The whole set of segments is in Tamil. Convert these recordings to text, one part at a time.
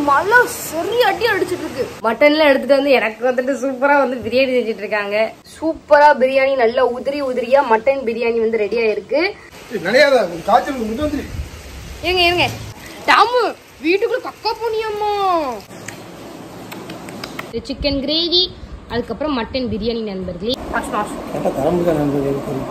மழை சரி அடி அடிச்சிட்டு இருக்கு மட்டன்ல எடுத்துட்டு வந்து எனக்கு வந்துட்டு சூப்பரா வந்து பிரியாணி செஞ்சுட்டு இருக்காங்க சூப்பரா பிரியாணி நல்லா உதிரி உதிரியா மட்டன் பிரியாணி வந்து ரெடியா இருக்கு நினையாத காய்ச்சல் முட்டு வந்து இருங்க இருங்க டாமு வீட்டுக்குள்ள கக்கா போனியம்மா சிக்கன் கிரேவி அதுக்கப்புறம் மட்டன் பிரியாணி நண்பர்களே மாஸ் மாஸ் கரெக்டாக தரம்பு நண்பர்கள்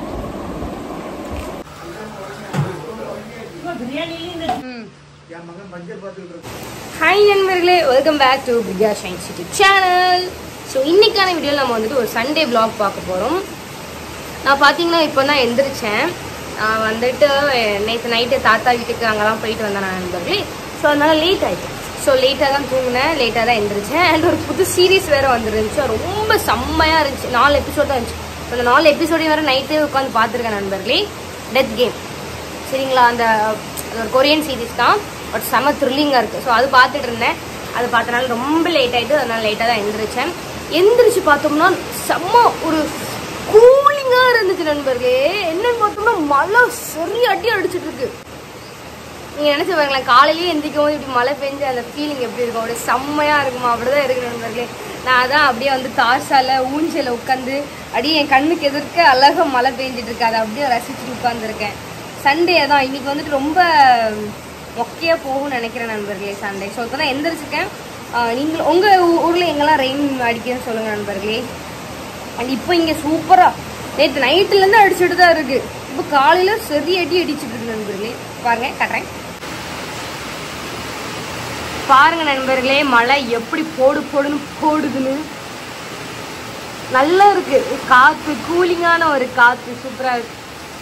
என் மகன் பஞ்சர் பார்த்துக்கிட்டு இருக்கான். ஹாய் நண்பர்களே welcome back to Priya shine city channel so இன்னைக்கான வீடியோவில் நம்ம வந்துட்டு ஒரு சண்டே vlog பார்க்க போகிறோம் நான் பார்த்தீங்கன்னா இப்போ தான் எந்திரிச்சேன் நான் வந்துட்டு நேற்று நைட்டு தாத்தா வீட்டுக்கு அங்கெல்லாம் போயிட்டு வந்தேன் நான் நண்பர்களே ஸோ அதனால லேட் ஆயிட்டேன் ஸோ லேட்டாக தான் தூங்கினேன் லேட்டாக தான் எந்திரிச்சேன் அண்ட் ஒரு புது சீரிஸ் வேறு வந்துருந்துச்சு அது ரொம்ப செம்மையாக இருந்துச்சு நாலு எபிசோட் தான் இருந்துச்சு அந்த நாலு எபிசோடையும் வேறு நைட்டே உட்காந்து பார்த்துருக்கேன் நண்பர்களே டெத் கேம் சரிங்களா அந்த அது ஒரு கொரியன் சீரிஸ் தான் பட் செம த்ரில்லிங்காக இருக்குது ஸோ அது பார்த்துட்டு இருந்தேன் அது பார்த்தனால ரொம்ப லேட் ஆகிட்டு அதனால லேட்டாக தான் எந்திரிச்சேன் எந்திரிச்சு பார்த்தோம்னா செம்ம ஒரு கூலிங்காக இருந்துச்சு நண்பர்களே என்னன்னு பார்த்தோம்னா மழை சரி அடி அடிச்சிட்டு இருக்கு நீங்கள் நினச்சி பாருங்களேன் காலையிலேயே எந்திரிக்கும் போது இப்படி மழை பெஞ்சு அந்த ஃபீலிங் எப்படி இருக்கும் அப்படியே செம்மையாக இருக்குமா அப்படிதான் இருக்கு நண்பர்களே நான் அதான் அப்படியே வந்து தார்சால ஊஞ்சல உட்காந்து அப்படியே என் கண்ணுக்கு எதிர்க்க அழகா மழை பெஞ்சிட்டு இருக்கு அதை அப்படியே ரசிச்சுட்டு உட்காந்துருக்கேன் சண்டே தான் இன்னைக்கு வந்துட்டு ரொம்ப மொக்கையா போகும்னு நினைக்கிறேன் நண்பர்களே சண்டே ஸோ இப்போ தான் எந்திரிச்சிருக்கேன் ஆஹ் நீங்கள் உங்கள் ஊரில் எங்கெல்லாம் ரெயின் அடிக்குதுன்னு சொல்லுங்கள் நண்பர்களே அண்ட் இப்போ இங்கே சூப்பராக நேற்று நைட்டுலேருந்து அடிச்சுட்டு தான் இருக்கு இப்போ காலையில் சரி அடி அடிச்சுட்டு இருக்கு நண்பர்களே பாருங்க கட்டுறேன் பாருங்க நண்பர்களே மழை எப்படி போடு போடுன்னு போடுதுன்னு நல்லா இருக்கு காத்து கூலிங்கான ஒரு காத்து சூப்பரா இருக்கு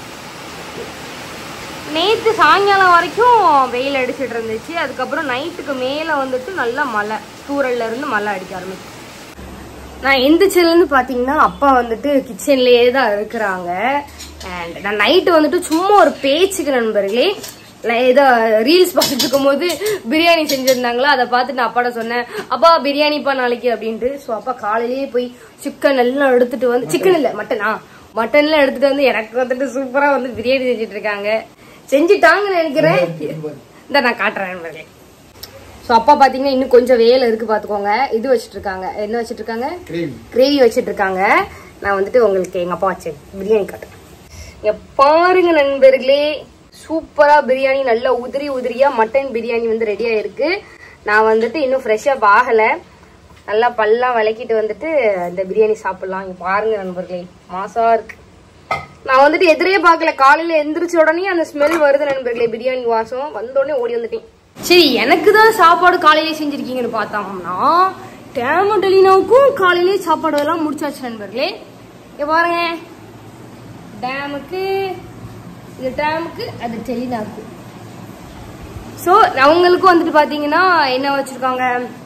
நேத்து சாயங்காலம் வரைக்கும் வெயில் அடிச்சிட்டு இருந்துச்சு அதுக்கப்புறம் நைட்டுக்கு மேல வந்துட்டு நல்லா மழை தூரல்ல இருந்து மழை அடிக்க ஆரம்பிச்சு நான் எந்திரிச்சதுலேருந்து பார்த்தீங்கன்னா அப்பா வந்துட்டு கிச்சன்லேயே தான் இருக்கிறாங்க அண்ட் நான் நைட்டு வந்துட்டு சும்மா ஒரு பேச்சுக்கு நண்பர்களே நான் ஏதோ ரீல்ஸ் பார்த்துட்டு இருக்கும்போது பிரியாணி செஞ்சுருந்தாங்களா அதை பார்த்து நான் அப்பாட்ட சொன்னேன் அப்பா பிரியாணிப்பா நாளைக்கு அப்படின்ட்டு ஸோ அப்பா காலையிலேயே போய் சிக்கன் எல்லாம் எடுத்துட்டு வந்து சிக்கன் இல்லை மட்டனா மட்டன்லாம் எடுத்துட்டு வந்து எனக்கு வந்துட்டு சூப்பராக வந்து பிரியாணி செஞ்சுட்டு இருக்காங்க செஞ்சுட்டாங்கன்னு நினைக்கிறேன் இந்த நான் காட்டுறேன் நண்பர்களே ஸோ அப்பா பார்த்தீங்கன்னா இன்னும் கொஞ்சம் வேலை இருக்கு பார்த்துக்கோங்க இது வச்சுட்டு இருக்காங்க என்ன வச்சுட்டு இருக்காங்க கிரேவி கிரேவி வச்சுட்டு இருக்காங்க நான் வந்துட்டு உங்களுக்கு எங்க அப்பா வச்சேன் பிரியாணி காட்டுறேன் இங்க பாருங்க நண்பர்களே சூப்பரா பிரியாணி நல்லா உதிரி உதிரியா மட்டன் பிரியாணி வந்து ரெடியா இருக்கு நான் வந்துட்டு இன்னும் ஃப்ரெஷ்ஷாக ஆகல நல்லா பல்லாம் விளக்கிட்டு வந்துட்டு இந்த பிரியாணி சாப்பிடலாம் இங்க பாருங்க நண்பர்களே மாசா இருக்கு நான் வந்துட்டு எதிரே பார்க்கல காலையில எந்திரிச்ச உடனே அந்த ஸ்மெல் வருது நண்பர்களே பிரியாணி வாசம் வந்த உடனே ஓடி வந்துட்டேன் சரி எனக்கு தான் சாப்பாடு காலையிலே செஞ்சிருக்கீங்கன்னு பார்த்தோம்னா டேம டெலினாவுக்கும் காலையிலே சாப்பாடு எல்லாம் முடிச்சாச்சு நண்பர்களே இங்க பாருங்க டேமுக்கு இது டேமுக்கு அது டெலினாவுக்கு ஸோ அவங்களுக்கும் வந்துட்டு பார்த்தீங்கன்னா என்ன வச்சிருக்காங்க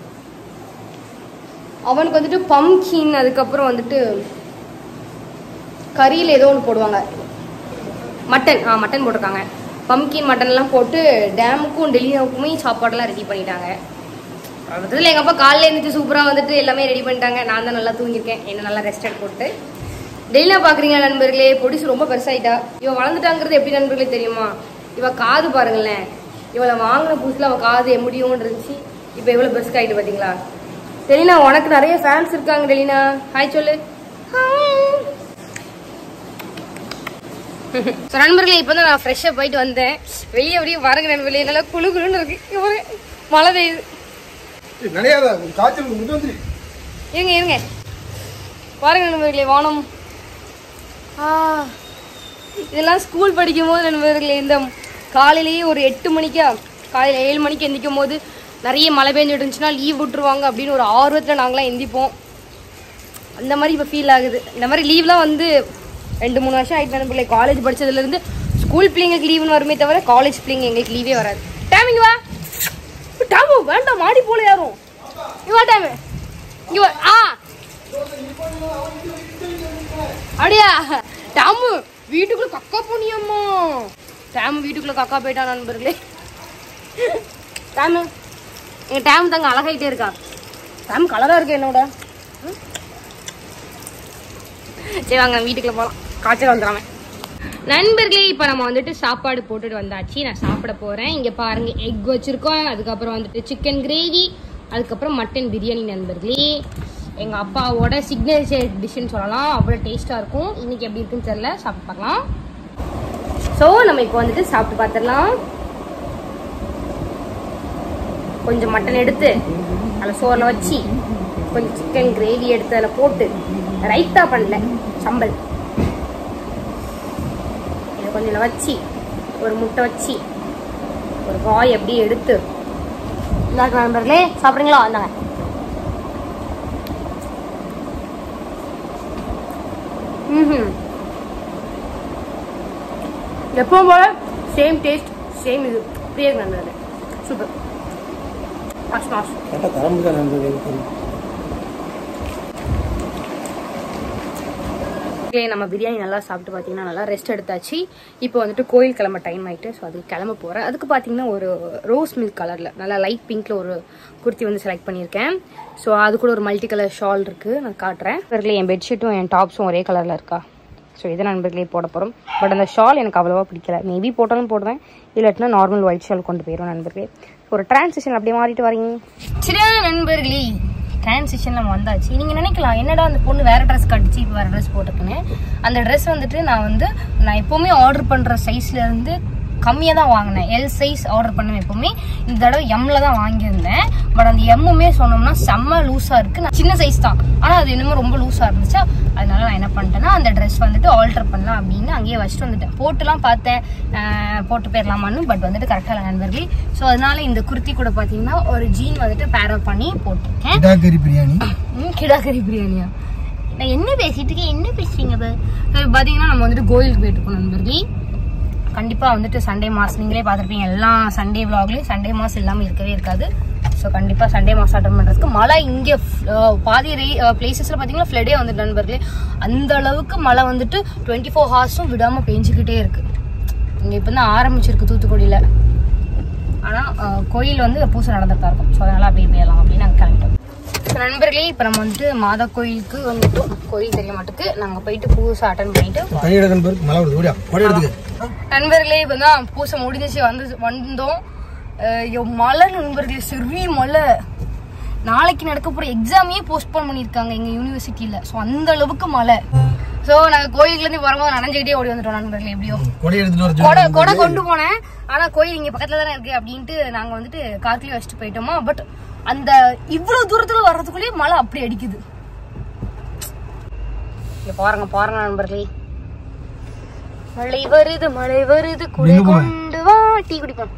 அவனுக்கு வந்துட்டு பம்கின் அதுக்கப்புறம் வந்துட்டு கறியில் ஏதோ ஒன்று போடுவாங்க மட்டன் ஆ மட்டன் போட்டிருக்காங்க பம்கின் மட்டன்லாம் போட்டு டேமுக்கும் டெல்லியாவுக்குமே சாப்பாடெல்லாம் ரெடி பண்ணிட்டாங்க அதில் எங்கள் அப்பா காலையில் இருந்துச்சு சூப்பராக வந்துட்டு எல்லாமே ரெடி பண்ணிட்டாங்க நான் தான் நல்லா தூங்கியிருக்கேன் என்ன நல்லா ரெஸ்ட் எடுத்து போட்டு டெய்லியா பார்க்குறீங்களா நண்பர்களே பொடிசு ரொம்ப பெருசாயிட்டா இவ வளர்ந்துட்டாங்கிறது எப்படி நண்பர்களே தெரியுமா இவ காது பாருங்களேன் இவளை வாங்கின புதுசில் அவள் காது எமுடியும்னு இருந்துச்சு இப்போ எவ்வளோ பெருசாயிட்டு பார்த்தீங்களா டெலினா உனக்கு நிறைய ஃபேன்ஸ் இருக்காங்க டெலினா ஹாய் சொல்லு ஹாய் ஸோ நண்பர்களே இப்போ தான் நான் ஃப்ரெஷ்ஷாக போயிட்டு வந்தேன் வெளியே அப்படியே வரங்க நண்பர்களே நல்லா குளு குளுன்னு இருக்கு இங்க பாருங்க, மழை பெய்யுது நினையாத காய்ச்சல் முட்டு வந்து இருங்க இருங்க பாருங்க நண்பர்களே வானம் ஆ இதெல்லாம் ஸ்கூல் படிக்கும் போது நண்பர்களே இந்த காலையிலேயே ஒரு எட்டு மணிக்கா காலையில் ஏழு மணிக்கு எந்திக்கும் போது நிறைய மழை பெஞ்சிட்டு இருந்துச்சுன்னா லீவ் விட்டுருவாங்க அப்படின்னு ஒரு ஆர்வத்தில் நாங்களாம் எந்திப்போம் அந்த மாதிரி இப்போ ஃபீல் ஆகுது இந்த மாதிரி லீவ்லாம் வந்து ரெண்டு மூணு வருஷம் ஆயிட்டு நண்பர்களே காலேஜ் படிச்சதுலேருந்து ஸ்கூல் பிள்ளைங்களுக்கு லீவுன்னு வருமே தவிர காலேஜ் பிள்ளைங்க எங்களுக்கு லீவே வராது டைமிங் வா டாமு வேண்டாம் மாடி போல யாரும் இங்க வா டைமு இங்க வா ஆ அப்படியா டாமு வீட்டுக்குள்ள கக்கா போனியம்மா டாமு வீட்டுக்குள்ள கக்கா போயிட்டா நண்பர்களே டாமு எங்க டாம் தாங்க அழகாயிட்டே இருக்கா டாம் கலரா இருக்கு என்னோட ம்? சரி வாங்க வீட்டுக்குள்ள போகலாம் காய்ச்சல் வந்துடாம நண்பர்களே இப்போ நம்ம வந்துட்டு சாப்பாடு போட்டுட்டு வந்தாச்சு நான் சாப்பிட போகிறேன் இங்கே பாருங்க எக் வச்சுருக்கோம் அதுக்கப்புறம் வந்துட்டு சிக்கன் கிரேவி அதுக்கப்புறம் மட்டன் பிரியாணி நண்பர்களே எங்கள் அப்பாவோட சிக்னேச்சர் டிஷ்ஷுன்னு சொல்லலாம் அவ்வளோ டேஸ்ட்டாக இருக்கும் இன்னைக்கு எப்படி இருக்குன்னு தெரியல சாப்பிட்டு பார்க்கலாம் ஸோ நம்ம இப்போ வந்துட்டு சாப்பிட்டு பார்த்துடலாம் கொஞ்சம் மட்டன் எடுத்து அதில் சோறில் வச்சு கொஞ்சம் சிக்கன் கிரேவி எடுத்து அதில் போட்டு ரைத்தா பண்ணல சம்பல் இதை கொஞ்சம் இதில் வச்சு ஒரு முட்டை வச்சு ஒரு காய் அப்படியே எடுத்து இந்தாக்க நண்பர்களே சாப்பிட்றீங்களா வந்தாங்க ம் எப்பவும் போல சேம் டேஸ்ட் சேம் இது அப்படியே இருக்கு நண்பர்களே சூப்பர் மாஸ் மாஸ் கரெக்டாக தரம்பு தான் நண்பர்கள் தெரியும் ஓகே நம்ம பிரியாணி நல்லா சாப்பிட்டு பார்த்தீங்கன்னா நல்லா ரெஸ்ட் எடுத்தாச்சு இப்போ வந்துட்டு கோயில் கிளம்ப டைம் ஆயிட்டு ஸோ அதுக்கு கிளம்ப போகிறேன் அதுக்கு பார்த்தீங்கன்னா ஒரு ரோஸ் மில்க் கலரில் நல்லா லைட் பிங்க்ல ஒரு குர்த்தி வந்து செலக்ட் பண்ணியிருக்கேன் ஸோ அது கூட ஒரு மல்டி கலர் ஷால் இருக்குது நான் காட்டுறேன் நண்பர்களே என் பெட்ஷீட்டும் என் டாப்ஸும் ஒரே கலரில் இருக்கா ஸோ இதை நண்பர்களே போட போகிறோம் பட் அந்த ஷால் எனக்கு அவ்வளோவா பிடிக்கல மேபி போட்டாலும் போடுவேன் இல்லாட்டினா நார்மல் ஒயிட் ஷால் கொண்டு போயிடும் நண்பர்களே ஒரு டிரான்சிஷன் அப்படியே மாறிட்டு வரீங்க சரி நண்பர்களே டிரான்சிஷன் நம்ம வந்தாச்சு நீங்கள் நினைக்கலாம் என்னடா அந்த பொண்ணு வேற ட்ரெஸ் கட்டிச்சு இப்போ வேற ட்ரெஸ் போட்டுக்குன்னு அந்த ட்ரெஸ் வந்துட்டு நான் வந்து நான் எப்போவுமே ஆர்டர் பண்ணுற சைஸ்ல இருந்து கம்மியாக தான் வாங்கினேன் எல் சைஸ் ஆர்டர் பண்ணுவேன் எப்போவுமே இந்த தடவை எம்ல தான் வாங்கியிருந்தேன் பட் அந்த எம்முமே சொன்னோம்னா செம்ம லூஸாக இருக்குது நான் சின்ன சைஸ் தான் ஆனால் அது இன்னமும் ரொம்ப லூஸாக இருந்துச்சா அதனால நான் என்ன பண்ணிட்டேன்னா அந்த ட்ரெஸ் வந்துட்டு ஆல்டர் பண்ணலாம் அப்படின்னு அங்கேயே வச்சுட்டு வந்துட்டேன் போட்டுலாம் பார்த்தேன் அஹ், போட்டு போயிடலாமான்னு பட் வந்துட்டு கரெக்டாக இல்லை நண்பர்களே ஸோ அதனால இந்த குர்த்தி கூட பார்த்தீங்கன்னா ஒரு ஜீன் வந்துட்டு பேர் பண்ணி போட்டிருக்கேன் இடாக்கரி பிரியாணி ம் கிடாக்கறி பிரியாணியா நான் என்ன பேசிட்டு இருக்கேன் என்ன பேசுறீங்க இப்போ இப்போ பார்த்தீங்கன்னா நம்ம வந்துட்டு கோயிலுக்கு போயிட்டு இருக்கோம் நண்பர்களே கண்டிப்பாக வந்துட்டு சண்டே மாஸ் நீங்களே பார்த்துருப்பீங்க எல்லா சண்டே விலாக்லேயும் சண்டே மாஸ் இல்லாமல் இருக்கவே இருக்காது ஸோ கண்டிப்பாக சண்டே மாஸ் அட்டன் பண்ணுறதுக்கு மழை இங்கே பாதி ரே பிளேசஸில் பார்த்தீங்கன்னா ஃப்ளடே வந்துட்டு நண்பர்களே அந்த அளவுக்கு மழை வந்துட்டு டுவெண்ட்டி ஃபோர் ஹவர்ஸும் விடாமல் பெஞ்சிக்கிட்டே இருக்கு இங்கே இப்போ தான் ஆரம்பிச்சிருக்கு தூத்துக்குடியில் ஆனால் கோயில் வந்து பூசை நடந்துட்டு தான் இருக்கும் ஸோ அதனால் அப்படியே போயிடலாம் அப்படின்னு நாங்கள் கிளம்பிட்டோம் So, நண்பர்களே இப்போ நம்ம வந்துட்டு மாதா கோயிலுக்கு வந்துட்டு கோயில் தெரிய மாட்டுக்கு நாங்கள் போயிட்டு பூசை அட்டன் பண்ணிட்டு கையிட நண்பருக்கு மழை வருது ஓடியா கொடை எடுத்துக்க நண்பர்களே இப்போ தான் பூசை முடிஞ்சிச்சு வந்து வந்தோம் அஹ் ஐயோ, மழை நண்பர்களே சரி மழை நாளைக்கு நடக்க போற எக்ஸாமையே போஸ்ட்போன் பண்ணியிருக்காங்க எங்க யூனிவர்சிட்டியில ஸோ அந்த அளவுக்கு மழை ஸோ நாங்கள் கோயில்ல இருந்து வரும்போது நனைஞ்சுக்கிட்டே ஓடி வந்துட்டோம் நண்பர்களே எப்படியோ கொடை எடுத்துட்டு வர கொடை சொல்லி கொடை கொண்டு போனேன் ஆனா கோயில் இங்க பக்கத்துல தானே இருக்கு அப்படின்ட்டு நாங்க வந்துட்டு கார்க்குலயே வச்சுட்டு போயிட்டோமா பட் அந்த இவ்வளவு தூரத்துல வர்றதுக்குள்ளேயே மழை அப்படி அடிக்குது இங்க பாருங்க பாருங்க நண்பர்களே மழை வருது மழை வருது குடை எங்க போற? கொண்டு வா டீ குடிப்போம்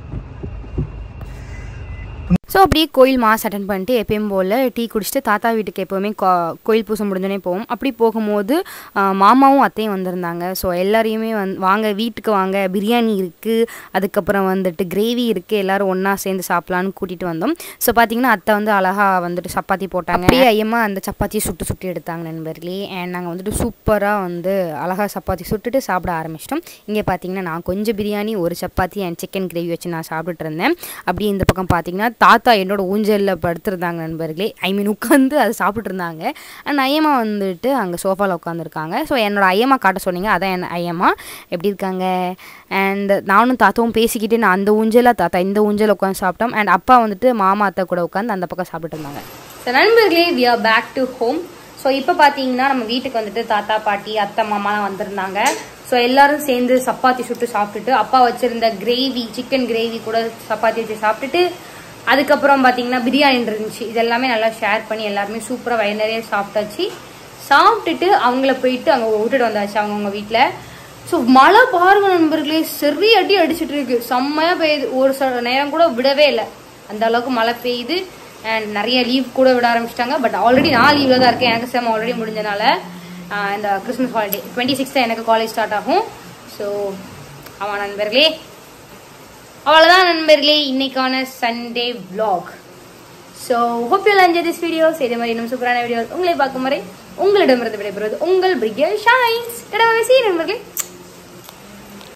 ஸோ அப்படியே கோயில் மாஸ் அட்டன் பண்ணிட்டு எப்பயும் போல் டீ குடிச்சிட்டு தாத்தா வீட்டுக்கு எப்போவுமே கோ- கோயில் பூசை முடிஞ்சோடனே போவோம் அப்படி போகும்போது ஆ, மாமாவும் அத்தையும் வந்திருந்தாங்க ஸோ எல்லாரையுமே வந் வாங்க வீட்டுக்கு வாங்க பிரியாணி இருக்குது அதுக்கப்புறம் வந்துட்டு கிரேவி இருக்குது எல்லாரும் ஒன்றா சேர்ந்து சாப்பிட்லான்னு கூட்டிகிட்டு வந்தோம் ஸோ பார்த்தீங்கன்னா அத்தை வந்து அழகாக வந்துட்டு சப்பாத்தி போட்டாங்க அப்படியே ஐயம்மா அந்த சப்பாத்தியை சுட்டு சுட்டு எடுத்தாங்க நண்பர்களே அண்ட் நாங்கள் வந்துட்டு சூப்பராக வந்து அழகாக சப்பாத்தி சுட்டுட்டு சாப்பிட ஆரம்பிச்சிட்டோம் இங்கே பார்த்தீங்கன்னா நான் கொஞ்சம் பிரியாணி ஒரு சப்பாத்தி அண்ட் சிக்கன் கிரேவி வச்சு நான் சாப்பிட்டுட்டு இருந்தேன் அப்படியே இந்த பக்கம் பார்த்தீங்கன்னா தாத்தா என்னோட ஊஞ்சலில் படுத்திருந்தாங்க நண்பர்களே ஐ மீன் உட்காந்து அதை சாப்பிட்டு இருந்தாங்க அண்ட் ஐயம்மா வந்துட்டு அங்கே சோஃபாவில் உட்காந்துருக்காங்க ஸோ என்னோட ஐயம்மா காட்ட சொன்னீங்க அதான் என் ஐயம்மா எப்படி இருக்காங்க அண்ட் நானும் தாத்தாவும் பேசிக்கிட்டு நான் அந்த ஊஞ்சலில் தாத்தா இந்த ஊஞ்சல் உட்காந்து சாப்பிட்டோம் அண்ட் அப்பா வந்துட்டு மாமா அத்தை கூட உட்காந்து அந்த பக்கம் சாப்பிட்டு இருந்தாங்க ஸோ நண்பர்களே we are back to home so இப்போ பார்த்தீங்கன்னா நம்ம வீட்டுக்கு வந்துட்டு தாத்தா பாட்டி அத்தை மாமாலாம் வந்திருந்தாங்க ஸோ எல்லாரும் சேர்ந்து சப்பாத்தி சுட்டு சாப்பிட்டுட்டு அப்பா வச்சிருந்த கிரேவி சிக்கன் கிரேவி கூட சப்பாத்தி வச்சு சாப்பிட்டுட்டு அதுக்கப்புறம் பார்த்தீங்கன்னா பிரியாணி இருந்துச்சு இது எல்லாமே நல்லா ஷேர் பண்ணி எல்லாருமே சூப்பராக வயிறு நிறைய சாப்பிட்டாச்சு சாப்பிட்டுட்டு அவங்கள போயிட்டு அங்கே விட்டுட்டு வந்தாச்சு அவங்கவுங்க வீட்டில் ஸோ மழை பாருங்க நண்பர்களே சரி அடி அடிச்சிட்டு இருக்கு செம்மையாக பெய்யுது ஒரு சில நேரம் கூட விடவே இல்லை அந்த அளவுக்கு மழை பெய்யுது அண்ட் நிறைய லீவ் கூட விட ஆரம்பிச்சிட்டாங்க பட் ஆல்ரெடி நான் லீவில் தான் இருக்கேன் எனக்கு செம் ஆல்ரெடி முடிஞ்சனால ஆஹ் இந்த கிறிஸ்மஸ் ஹாலிடே டுவெண்ட்டி சிக்ஸ் எனக்கு காலேஜ் ஸ்டார்ட் ஆகும் ஸோ ஆமாம் நண்பர்களே அவ்வளோதான் நண்பர்களே இன்னைக்கான Sunday vlog so hope you enjoy this videos இதே மாதிரி இன்னும் சூப்பரான வீடியோஸ் உங்களை பார்க்கும் வரை உங்களிடமிருந்து விடைபெறுவது உங்கள் பிரிகே ஷைன்ஸ் நண்பர்களே